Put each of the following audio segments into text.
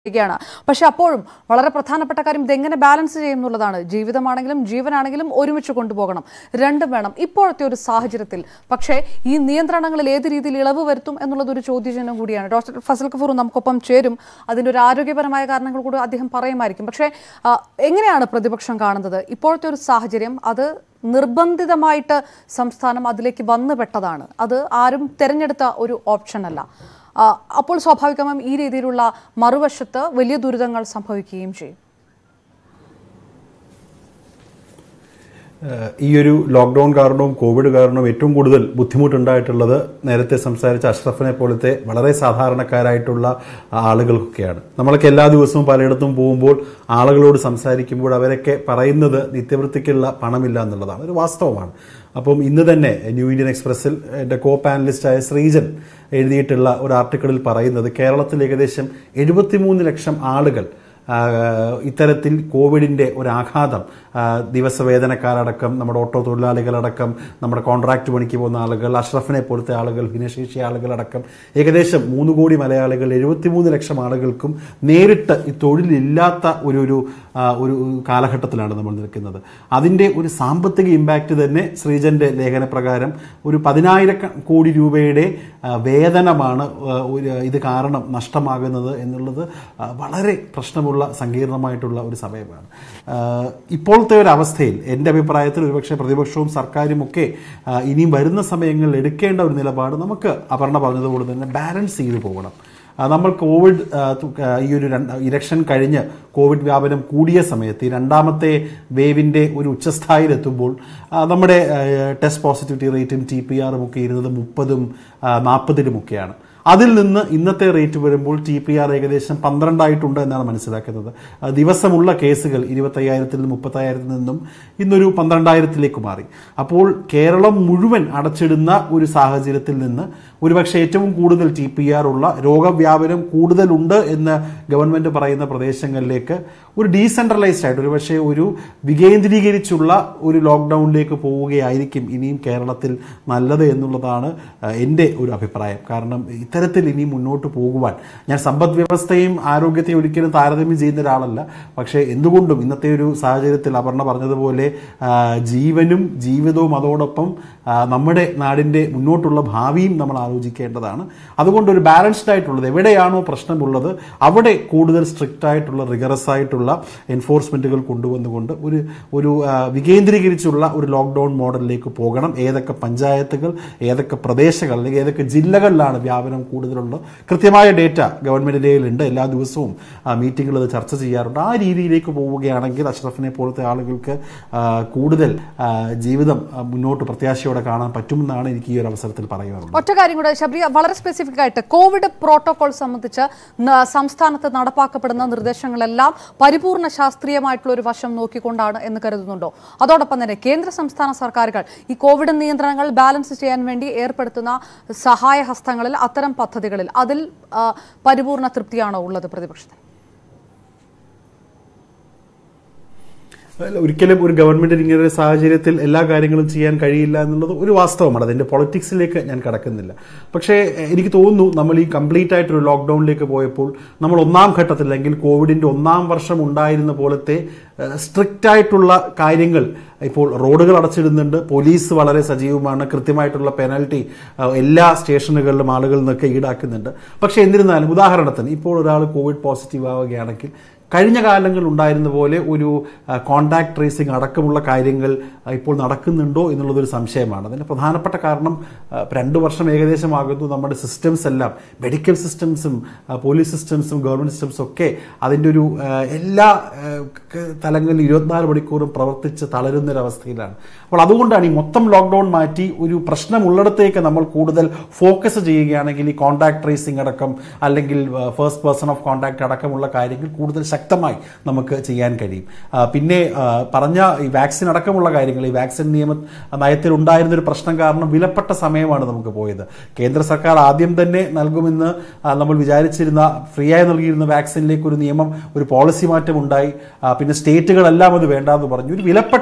ാണ് പക്ഷെ അപ്പോഴും വളരെ പ്രധാനപ്പെട്ട കാര്യം ഇതെങ്ങനെ ബാലൻസ് ചെയ്യും എന്നുള്ളതാണ് ജീവിതമാണെങ്കിലും ജീവനാണെങ്കിലും ഒരുമിച്ച് കൊണ്ടുപോകണം രണ്ടും വേണം ഇപ്പോഴത്തെ ഒരു സാഹചര്യത്തിൽ പക്ഷേ ഈ നിയന്ത്രണങ്ങളിൽ ഏത് രീതിയിൽ ഇളവ് വരുത്തും എന്നുള്ളത് ഒരു ചോദ്യചിഹ്നം കൂടിയാണ് ഡോക്ടർ ഫസൽ കഫൂർ നമുക്കൊപ്പം ചേരും അതിൻ്റെ ഒരു ആരോഗ്യപരമായ കാരണങ്ങൾ കൂടി അദ്ദേഹം പറയുമായിരിക്കും പക്ഷേ ആ, എങ്ങനെയാണ് പ്രതിപക്ഷം കാണുന്നത് ഇപ്പോഴത്തെ ഒരു സാഹചര്യം അത് നിർബന്ധിതമായിട്ട് സംസ്ഥാനം അതിലേക്ക് വന്നുപെട്ടതാണ് അത് ആരും തെരഞ്ഞെടുത്ത ഒരു ഓപ്ഷൻ അല്ല ആ, അപ്പോൾ സ്വാഭാവികമായും ഈ രീതിയിലുള്ള മറുവശത്ത് വലിയ ദുരിതങ്ങൾ സംഭവിക്കുകയും ചെയ്യും ഏഹ് ഈ ഒരു ലോക്ക്ഡൌൺ കാരണവും കോവിഡ് കാരണവും ഏറ്റവും കൂടുതൽ ബുദ്ധിമുട്ടുണ്ടായിട്ടുള്ളത് നേരത്തെ സംസാരിച്ച അഷ്റഫിനെ പോലത്തെ വളരെ സാധാരണക്കാരായിട്ടുള്ള ആളുകൾക്കൊക്കെയാണ് നമ്മളൊക്കെ എല്ലാ ദിവസവും പലയിടത്തും പോകുമ്പോൾ ആളുകളോട് സംസാരിക്കുമ്പോൾ അവരൊക്കെ പറയുന്നത് നിത്യവൃത്തിക്കുള്ള പണമില്ല എന്നുള്ളതാണ് ഒരു വാസ്തവമാണ് അപ്പം ഇന്ന് തന്നെ ന്യൂ ഇന്ത്യൻ എക്സ്പ്രസിൽ എൻ്റെ കോ പാനലിസ്റ്റായ ശ്രീജൻ എഴുതിയിട്ടുള്ള ഒരു ആർട്ടിക്കിളിൽ പറയുന്നത് കേരളത്തിൽ ഏകദേശം എഴുപത്തിമൂന്ന് ലക്ഷം ആളുകൾ ആ, ഇത്തരത്തിൽ കോവിഡിന്റെ ഒരു ആഘാതം ആ, ദിവസവേതനക്കാരടക്കം നമ്മുടെ ഓട്ടോ തൊഴിലാളികളടക്കം നമ്മുടെ കോൺട്രാക്ട് പണിക്ക് പോകുന്ന ആളുകൾ അഷ്റഫിനെ പോലത്തെ ആളുകൾ ഭിന്നശേഷി ആളുകളടക്കം ഏകദേശം മൂന്ന് കോടി മലയാളികൾ എഴുപത്തിമൂന്ന് ലക്ഷം ആളുകൾക്കും നേരിട്ട് ഈ തൊഴിലില്ലാത്ത ഒരു ഒരു ആ, ഒരു കാലഘട്ടത്തിലാണ് നമ്മൾ നിൽക്കുന്നത് അതിന്റെ ഒരു സാമ്പത്തിക ഇമ്പാക്റ്റ് തന്നെ ശ്രീജന്റെ ലേഖനപ്രകാരം ഒരു പതിനായിരം കോടി രൂപയുടെ ആ, വേതനമാണ് ആ, ഒരു ഇത് കാരണം നഷ്ടമാകുന്നത് എന്നുള്ളത് ആ, വളരെ പ്രശ്നമുള്ള സങ്കീർണമായിട്ടുള്ള ഒരു സമയമാണ് ആ, ഇപ്പോഴത്തെ ഒരു അവസ്ഥയിൽ എൻ്റെ അഭിപ്രായത്തിൽ ഒരുപക്ഷെ പ്രതിപക്ഷവും സർക്കാരും ഒക്കെ ആ, ഇനിയും വരുന്ന സമയങ്ങളിൽ എടുക്കേണ്ട ഒരു നിലപാട് നമുക്ക് അപർണ പറഞ്ഞതുപോലെ തന്നെ ബാലൻസ് ചെയ്തു പോകണം ആ, നമ്മൾ കോവിഡ് ആ, തു- ആ, ഈ ഒരു രണ്ട് ഇലക്ഷൻ കഴിഞ്ഞ് കോവിഡ് വ്യാപനം കൂടിയ സമയത്ത് ഈ രണ്ടാമത്തെ വേവിന്റെ ഒരു ഉച്ചസ്ഥായിലെത്തുമ്പോൾ ആ, നമ്മുടെ ആ, ടെസ്റ്റ് പോസിറ്റിവിറ്റി റേറ്റും ടി പി ആറും ഒക്കെ ഇരുന്നത് മുപ്പതും നാൽപ്പതിലുമൊക്കെയാണ് അതിൽ നിന്ന് ഇന്നത്തെ റേറ്റ് വരുമ്പോൾ ടി പി ആർ ഏകദേശം പന്ത്രണ്ടായിട്ടുണ്ട് എന്നാണ് മനസ്സിലാക്കുന്നത് ആ, ദിവസമുള്ള കേസുകൾ ഇരുപത്തയ്യായിരത്തിൽ നിന്ന് മുപ്പത്തയ്യായിരത്തിൽ നിന്നും ഇന്നൊരു പന്ത്രണ്ടായിരത്തിലേക്ക് മാറി അപ്പോൾ കേരളം മുഴുവൻ അടച്ചിടുന്ന ഒരു സാഹചര്യത്തിൽ നിന്ന് ഒരുപക്ഷെ ഏറ്റവും കൂടുതൽ ടി പി ആർ ഉള്ള രോഗവ്യാപനം കൂടുതലുണ്ട് എന്ന് ഗവൺമെന്റ് പറയുന്ന പ്രദേശങ്ങളിലേക്ക് ഒരു ഡീസെൻട്രലൈസ്ഡ് ആയിട്ട് ഒരുപക്ഷെ ഒരു വികേന്ദ്രീകരിച്ചുള്ള ഒരു ലോക്ക്ഡൌണിലേക്ക് പോവുകയായിരിക്കും ഇനിയും കേരളത്തിൽ നല്ലത് എന്നുള്ളതാണ് ആ, എൻ്റെ ഒരു അഭിപ്രായം കാരണം ഇത്തരത്തിൽ ഇനി മുന്നോട്ട് പോകുവാൻ ഞാൻ സമ്പദ് വ്യവസ്ഥയും ആരോഗ്യത്തെയും ഒരിക്കലും താരതമ്യം ചെയ്യുന്ന ഒരാളല്ല പക്ഷേ എന്തുകൊണ്ടും ഇന്നത്തെ ഒരു സാഹചര്യത്തിൽ അപർണ പറഞ്ഞതുപോലെ ആ, ജീവനും ജീവിതവും അതോടൊപ്പം ആ, നമ്മുടെ നാടിൻ്റെ മുന്നോട്ടുള്ള ഭാവിയും നമ്മൾ ആലോചിക്കേണ്ടതാണ് അതുകൊണ്ട് ഒരു ബാലൻസ്ഡ് ആയിട്ടുള്ളത് എവിടെയാണോ പ്രശ്നമുള്ളത് അവിടെ കൂടുതൽ സ്ട്രിക്റ്റ് ആയിട്ടുള്ള റിഗറസ് ആയിട്ടുള്ള എൻഫോഴ്സ്മെന്റുകൾ കൊണ്ടുവന്നുകൊണ്ട് ഒരു ഒരു ആ, വികേന്ദ്രീകരിച്ചുള്ള ഒരു ലോക്ക്ഡൌൺ മോഡലിലേക്ക് പോകണം ഏതൊക്കെ പഞ്ചായത്തുകൾ ഏതൊക്കെ പ്രദേശങ്ങൾ അല്ലെങ്കിൽ ഏതൊക്കെ ജില്ലകളിലാണ് വ്യാപനം കൂടുതലുള്ളത് കൃത്യമായ ഡേറ്റ ഗവൺമെന്റിന്റെ കയ്യിലുണ്ട് എല്ലാ ദിവസവും മീറ്റിംഗുകൾ അത് ചർച്ച ചെയ്യാറുണ്ട് ആ രീതിയിലേക്ക് പോവുകയാണെങ്കിൽ അഷ്റഫിനെ പോലത്തെ ആളുകൾക്ക് ആ, കൂടുതൽ ആ, ജീവിതം ആ, മുന്നോട്ട് പ്രത്യാശയോടെ കാണാൻ പറ്റുമെന്നാണ് എനിക്ക് ഈ ഒരു അവസരത്തിൽ പറയാറുള്ളത് ഒറ്റ കാര്യം കൂടെ ശബരി വളരെ സ്പെസിഫിക് ആയിട്ട് കോവിഡ് പ്രോട്ടോകോൾ സംബന്ധിച്ച് ന- സംസ്ഥാനത്ത് നടപ്പാക്കപ്പെടുന്ന നിർദ്ദേശങ്ങളെല്ലാം പരിപൂർണ ശാസ്ത്രീയമായിട്ടുള്ള ഒരു വശം നോക്കിക്കൊണ്ടാണ് എന്ന് കരുതുന്നുണ്ടോ അതോടൊപ്പം തന്നെ കേന്ദ്ര സംസ്ഥാന സർക്കാരുകൾ ഈ കോവിഡ് നിയന്ത്രണങ്ങൾ ബാലൻസ് ചെയ്യാൻ വേണ്ടി ഏർപ്പെടുത്തുന്ന സഹായ ഹസ്തങ്ങളിൽ അത്തരം പദ്ധതികളിൽ അതിൽ ആ, പരിപൂർണ തൃപ്തിയാണോ ഉള്ളത് പ്രതിപക്ഷത്തിന് അല്ല, ഒരിക്കലും ഒരു ഗവൺമെന്റിന് ഇങ്ങനെ ഒരു സാഹചര്യത്തിൽ എല്ലാ കാര്യങ്ങളും ചെയ്യാൻ കഴിയില്ല എന്നുള്ളത് ഒരു വാസ്തവമാണ് അതിന്റെ പൊളിറ്റിക്സിലേക്ക് ഞാൻ കടക്കുന്നില്ല പക്ഷേ എ, എനിക്ക് തോന്നുന്നു നമ്മൾ ഈ കംപ്ലീറ്റ് ആയിട്ടൊരു ലോക്ക്ഡൌണിലേക്ക് പോയപ്പോൾ നമ്മൾ ഒന്നാം ഘട്ടത്തിൽ അല്ലെങ്കിൽ കോവിഡിന്റെ ഒന്നാം വർഷം ഉണ്ടായിരുന്ന പോലത്തെ സ്ട്രിക്റ്റ് ആയിട്ടുള്ള കാര്യങ്ങൾ ഇപ്പോൾ റോഡുകൾ അടച്ചിടുന്നുണ്ട് പോലീസ് വളരെ സജീവമാണ് കൃത്യമായിട്ടുള്ള പെനൽറ്റി എല്ലാ സ്റ്റേഷനുകളിലും ആളുകളിൽ നിന്നൊക്കെ ഈടാക്കുന്നുണ്ട് പക്ഷേ എന്നിരുന്നാലും ഉദാഹരണത്തിന് ഇപ്പോൾ ഒരാൾ കോവിഡ് പോസിറ്റീവ് ആവുകയാണെങ്കിൽ കഴിഞ്ഞ കാലങ്ങളിൽ ഉണ്ടായിരുന്ന പോലെ ഒരു കോണ്ടാക്ട് ട്രേസിംഗ് അടക്കമുള്ള കാര്യങ്ങൾ ആ, ഇപ്പോൾ നടക്കുന്നുണ്ടോ എന്നുള്ളതൊരു സംശയമാണ് അതിന് പ്രധാനപ്പെട്ട കാരണം ആ, ഇപ്പൊ രണ്ട് വർഷം ഏകദേശം ആകുന്നു നമ്മുടെ സിസ്റ്റംസ് എല്ലാം മെഡിക്കൽ സിസ്റ്റംസും പോലീസ് സിസ്റ്റംസും ഗവൺമെന്റ് സിസ്റ്റംസും ഒക്കെ അതിൻ്റെ ഒരു ആ, എല്ലാ ആ, ക- തലങ്ങളിലും ഇരുപത്തിനാല് മണിക്കൂറും പ്രവർത്തിച്ച് തളരുന്നൊരവസ്ഥയിലാണ് അപ്പോൾ അതുകൊണ്ടാണ് ഈ മൊത്തം ലോക്ക്ഡൌൺ മാറ്റി ഒരു പ്രശ്നമുള്ളിടത്തേക്ക് നമ്മൾ കൂടുതൽ ഫോക്കസ് ചെയ്യുകയാണെങ്കിൽ ഈ കോണ്ടാക്ട് ട്രേസിംഗ് അടക്കം അല്ലെങ്കിൽ ഫസ്റ്റ് പേഴ്സൺ ഓഫ് കോണ്ടാക്ട് അടക്കമുള്ള കാര്യങ്ങൾ കൂടുതൽ ശക്തമായി നമുക്ക് ചെയ്യാൻ കഴിയും ആ, പിന്നെ ആ, പറഞ്ഞ ഈ വാക്സിൻ അടക്കമുള്ള കാര്യങ്ങൾ ഈ വാക്സിൻ നിയമ നയത്തിൽ ഉണ്ടായിരുന്ന ഒരു പ്രശ്നം കാരണം വിലപ്പെട്ട സമയമാണ് നമുക്ക് പോയത് കേന്ദ്ര സർക്കാർ ആദ്യം തന്നെ നൽകുമെന്ന് ആ, നമ്മൾ വിചാരിച്ചിരുന്ന ഫ്രീ ആയി നൽകിയിരുന്ന വാക്സിനിലേക്ക് ഒരു നിയമം ഒരു പോളിസി മാറ്റം ഉണ്ടായി ആ, പിന്നെ സ്റ്റേറ്റുകളെല്ലാം അത് വേണ്ടാന്ന് പറഞ്ഞു ഒരു വിലപ്പെട്ട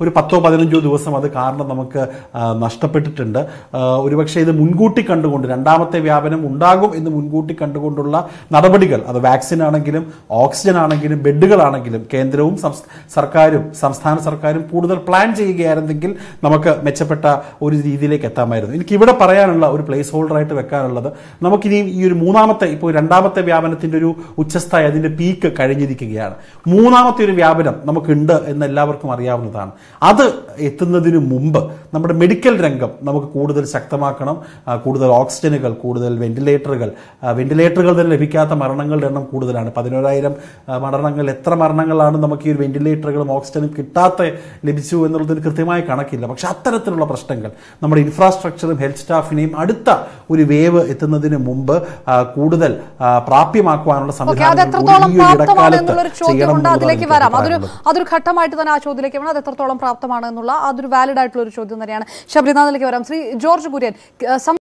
ഒരു പത്തോ പതിനഞ്ചോ ദിവസം അത് കാരണം നമുക്ക് ആ, നഷ്ടപ്പെട്ടിട്ടുണ്ട് ആ, ഒരുപക്ഷെ ഇത് മുൻകൂട്ടി കണ്ടുകൊണ്ട് രണ്ടാമത്തെ വ്യാപനം ഉണ്ടാകും എന്ന് മുൻകൂട്ടി കണ്ടുകൊണ്ടുള്ള നടപടികൾ അത് വാക്സിൻ ആണെങ്കിലും ഓക്സിജൻ ആണെങ്കിലും ബെഡുകളാണെങ്കിലും കേന്ദ്രവും സംസ്- സർക്കാരും സംസ്ഥാന സർക്കാരും കൂടുതൽ പ്ലാൻ ചെയ്യുകയായിരുന്നെങ്കിൽ നമുക്ക് മെച്ചപ്പെട്ട ഒരു രീതിയിലേക്ക് എത്താമായിരുന്നു എനിക്ക് ഇവിടെ പറയാനുള്ള ഒരു പ്ലേസ് ഹോൾഡറായിട്ട് വെക്കാനുള്ളത് നമുക്കിനി ഈ ഒരു മൂന്നാമത്തെ ഇപ്പോൾ രണ്ടാമത്തെ വ്യാപനത്തിന്റെ ഒരു ഉച്ചസ്ഥായി അതിന്റെ പീക്ക് കഴിഞ്ഞിരിക്കുകയാണ് മൂന്നാമത്തെ ഒരു വ്യാപനം നമുക്കുണ്ട് എന്ന് എല്ലാവർക്കും അറിയാവുന്നതാണ് അത് എത്തുന്നതിന് മുമ്പ് നമ്മുടെ മെഡിക്കൽ രംഗം നമുക്ക് കൂടുതൽ ശക്തമാക്കണം ആ, കൂടുതൽ ഓക്സിജനുകൾ കൂടുതൽ വെന്റിലേറ്ററുകൾ ആ, വെന്റിലേറ്ററുകൾ തന്നെ ലഭിക്കാത്ത മരണങ്ങളുടെ എണ്ണം കൂടുതലാണ് പതിനോരായിരം ആ, മരണങ്ങൾ എത്ര മരണങ്ങളാണ് നമുക്ക് ഈ ഒരു വെന്റിലേറ്ററുകളും ഓക്സിജനും കിട്ടാത്ത ലഭിച്ചു എന്നുള്ളതിന് കൃത്യമായ കണക്കില്ല പക്ഷെ അത്തരത്തിലുള്ള പ്രശ്നങ്ങൾ നമ്മുടെ ഇൻഫ്രാസ്ട്രക്ചറും ഹെൽത്ത് സ്റ്റാഫിനെയും അടുത്ത ഒരു വേവ് എത്തുന്നതിന് മുമ്പ് ആ, കൂടുതൽ ആ, പ്രാപ്യമാക്കുവാനുള്ള ഓക്കെ അത് സംവിധാനങ്ങൾ എത്രത്തോളം കൂടി ഈ ഒരു പ്രാപ്തമാണ് ഇടക്കാലത്ത് എന്നുള്ളൊരു ചോദ്യം ചെയ്യണം കൊണ്ട് എന്നുള്ളതാണ് അതിലേക്ക് എനിക്ക് വരാം അതൊരു പറയാനുള്ളത്. അതൊരു ഘട്ടമായിട്ട് തന്നെ ആ ചോദ്യത്തിലേക്ക് വേണം അത് എത്രത്തോളം പ്രാപ്തമാണ് എന്നുള്ള അതൊരു വാലിഡ് ആയിട്ടുള്ള ഒരു ചോദ്യം തന്നെയാണ് ശബരിനാഥിലേക്ക് വരാം ശ്രീ ജോർജ് കുര്യൻ ഏഹ്,